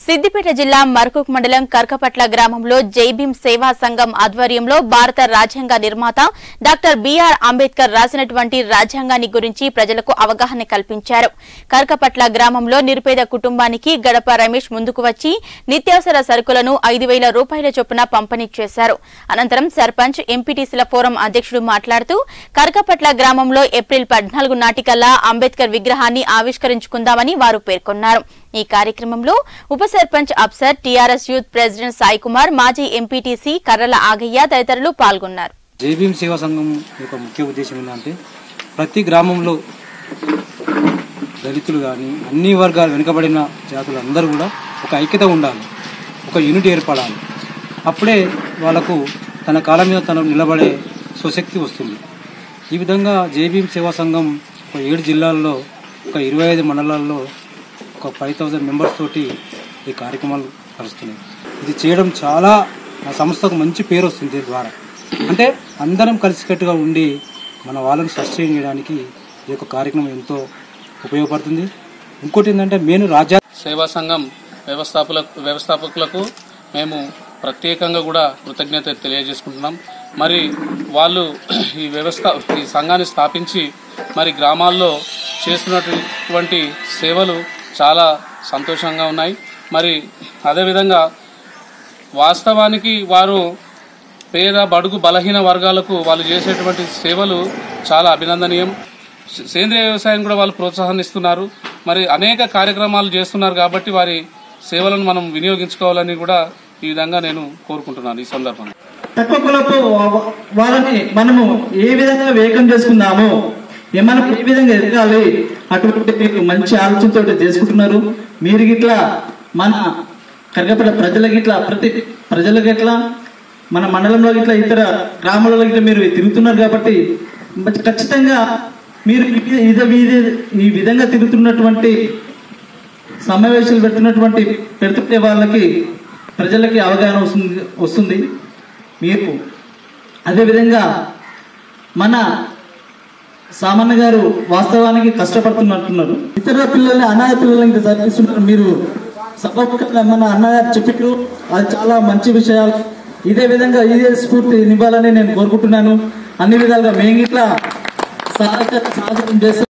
సిద్దిపేట జిల్లా మర్కుక్ మండలం కర్కపట్ల గ్రామంలో జైభీం సేవా సంఘం ఆధ్వర్యంలో భారత రాజ్యాంగ నిర్మాత డాక్టర్ బిఆర్ అంబేద్కర్ రాసినటువంటి రాజ్యాంగాన్ని గురించి ప్రజలకు అవగాహన కల్పించారు కర్కపట్ల గ్రామంలో నిరుపేద కుటుంబానికి గడప రమేష్ ముందుకు వచ్చి నిత్యావసర సరుకులను ఐదు వేల రూపాయల చొప్పున పంపిణీ చేశారు అనంతరం సర్పంచ్ ఎంపీటీసీల ఫోరం అధ్యక్షుడు మాట్లాడుతూ కర్కపట్ల గ్రామంలో ఏప్రిల్ పద్నాలుగు నాటికల్లా అంబేద్కర్ విగ్రహాన్ని ఆవిష్కరించుకుందామని వారు పేర్కొన్నారు ఈ కార్యక్రమంలో ఉప sarpanch Afsar TRS youth president Sai Kumar మాజీ ఎంపీటీసీ కర్రల ఆగయ్య తదితరులు పాల్గొన్నారు జై భీమ్ సేవా సంఘం యొక్క ముఖ్య ఉద్దేశం ఏంటంటే ప్రతి గ్రామంలో దళితులు కానీ అన్ని వర్గాలు వెనుకబడిన జాతులు అందరూ కూడా ఒక ఐక్యత ఉండాలి ఒక యూనిట్ ఏర్పడాలి అప్పుడే వాళ్ళకు తన కాలం మీద తను నిలబడే స్వశక్తి వస్తుంది ఈ విధంగా జై భీమ్ సేవా సంఘం ఒక ఏడు జిల్లాల్లో ఒక ఇరవై ఐదు మండలాల్లో ఒక ఫైవ్ థౌజండ్ మెంబర్స్ తోటి ఈ కార్యక్రమాలు నడుస్తున్నాయి ఇది చేయడం చాలా మా సంస్థకు మంచి పేరు వస్తుంది దీని ద్వారా అంటే అందరం కలిసికట్టుగా ఉండి మన వాళ్ళని సస్టైన్ చేయడానికి ఈ యొక్క కార్యక్రమం ఎంతో ఉపయోగపడుతుంది ఇంకోటి ఏంటంటే మెయిన్ రాజ్యా సేవా సంఘం వ్యవస్థాపకులకు వ్యవస్థాపకులకు మేము ప్రత్యేకంగా కూడా కృతజ్ఞత తెలియజేసుకుంటున్నాం మరి వాళ్ళు ఈ వ్యవస్థ ఈ సంఘాన్ని స్థాపించి మరి గ్రామాల్లో చేస్తున్నటువంటి సేవలు చాలా సంతోషంగా ఉన్నాయి మరి అదేవిధంగా వాస్తవానికి వారు పేద బడుగు బలహీన వర్గాలకు వాళ్ళు చేసేటువంటి సేవలు చాలా అభినందనీయం సే- సేంద్రియ వ్యవసాయం కూడా వాళ్ళు ప్రోత్సాహాన్నిస్తున్నారు మరి అనేక కార్యక్రమాలు చేస్తున్నారు కాబట్టి వారి సేవలను మనం వినియోగించుకోవాలని కూడా ఈ విధంగా నేను కోరుకుంటున్నాను ఈ సందర్భంగా తక్కువ కులపు వా- వాళ్ళని మనము ఏ విధంగా వేగం చేసుకుందాము ఏ- మనం ఏ విధంగా ఎదగాలి అటువంటి మీరు మంచి ఆలోచనతో చేసుకుంటున్నారు మీరు గిట్లా మన కరగపడ ప్రజల గిట్లా ప్రతి ప్రజల గిట్లా మన మండలంలో గిట్లా ఇతర గ్రామాలలో గిట్లా మీరు తిరుగుతున్నారు కాబట్టి మంచి ఖచ్చితంగా మీరు ఈ- ఇదే ఇదే- ఈ విధంగా తిరుగుతున్నటువంటి సమావేశాలు పెడుతున్నటువంటి పెడుతుంటే వాళ్ళకి ప్రజలకి అవగాహన వస్తుంది వస్తుంది మీరు అదేవిధంగా మన సామాన్య గారు వాస్తవానికి కష్టపడుతున్నట్టున్నారు ఇతర పిల్లల్ని అనాథ పిల్లలకి చదివిస్తున్నారు మీరు సభాముఖంగా మన అన్నగారు చెప్పారు అది చాలా మంచి విషయాలు ఇదే విధంగా ఇదే స్ఫూర్తి నివ్వాలని నేను కోరుకుంటున్నాను అన్ని విధాలుగా మేము ఇట్లా సహకారం సహకారం చేస్తాం